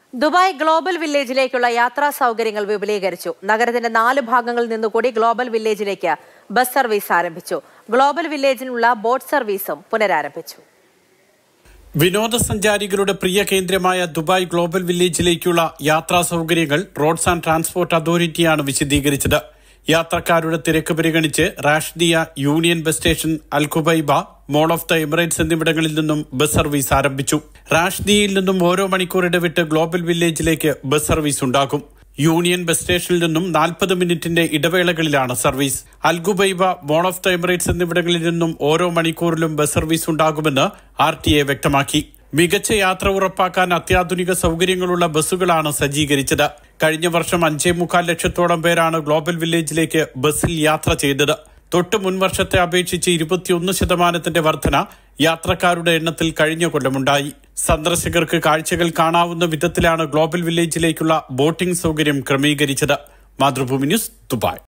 Dubai global വില്ലേജിലേക്കുള്ള യാത്രാ സൗകര്യങ്ങൾ വിപുലീകരിച്ചു നഗരത്തിന്റെ നാല് ഭാഗങ്ങളിൽ നിന്നുകൂടി ഗ്ലോബൽ വില്ലേജിലേക്ക് ബസ് സർവീസ് ആരംഭിച്ചു ഗ്ലോബൽ വില്ലേജിനുള്ള ബോട്ട് സർവീസും പുനരാരംഭിച്ചു വിനോദസഞ്ചാരികളുടെ പ്രിയ കേന്ദ്രമായ ദുബായ് ഗ്ലോബൽ വില്ലേജിലേക്കുള്ള യാത്രാ സൗകര്യങ്ങൾ റോഡ്സ് ആൻഡ് ട്രാൻസ്പോർട്ട് അതോറിറ്റിയാണ് വിശദീകരിച്ചത് യാത്രക്കാരുടെ തിരക്ക് പരിഗണിച്ച് Rashidiya union bus station Al Ghubaiba mall of the Emirates എന്നിവിടങ്ങളിൽ നിന്നും ബസ് സർവീസ് ആരംഭിച്ചു റാഷ്ദിയയിൽ നിന്നും ഓരോ മണിക്കൂർ ഇടവിട്ട് ഗ്ലോബൽ വില്ലേജിലേക്ക് ബസ് സർവീസ് ഉണ്ടാകും യൂണിയൻ ബസ് സ്റ്റേഷനിൽ നിന്നും നാൽപ്പത് മിനിറ്റിന്റെ ഇടവേളകളിലാണ് service Al Ghubaiba mall of the Emirates എന്നിവിടങ്ങളിൽ നിന്നും ഓരോ മണിക്കൂറിലും ബസ് സർവീസ് ഉണ്ടാകുമെന്ന് ആർ ടി എ വ്യക്തമാക്കി മികച്ച യാത്ര ഉറപ്പാക്കാൻ അത്യാധുനിക സൗകര്യങ്ങളുള്ള ബസ്സുകളാണ് സജ്ജീകരിച്ചത് കഴിഞ്ഞ വർഷം അഞ്ചേ മുക്കാൽ ലക്ഷത്തോളം പേരാണ് ഗ്ലോബൽ വില്ലേജിലേക്ക് ബസ്സിൽ യാത്ര ചെയ്തത് തൊട്ട് മുൻ വർഷത്തെ അപേക്ഷിച്ച് ഇരുപത്തിയൊന്ന് ശതമാനത്തിന്റെ വർധന യാത്രക്കാരുടെ എണ്ണത്തിൽ കഴിഞ്ഞ കൊല്ലമുണ്ടായി സന്ദർശകർക്ക് കാഴ്ചകൾ കാണാവുന്ന വിധത്തിലാണ് ഗ്ലോബൽ വില്ലേജിലേക്കുള്ള ബോട്ടിംഗ് സൗകര്യം ക്രമീകരിച്ചത് മാതൃഭൂമി ന്യൂസ് ദുബായ്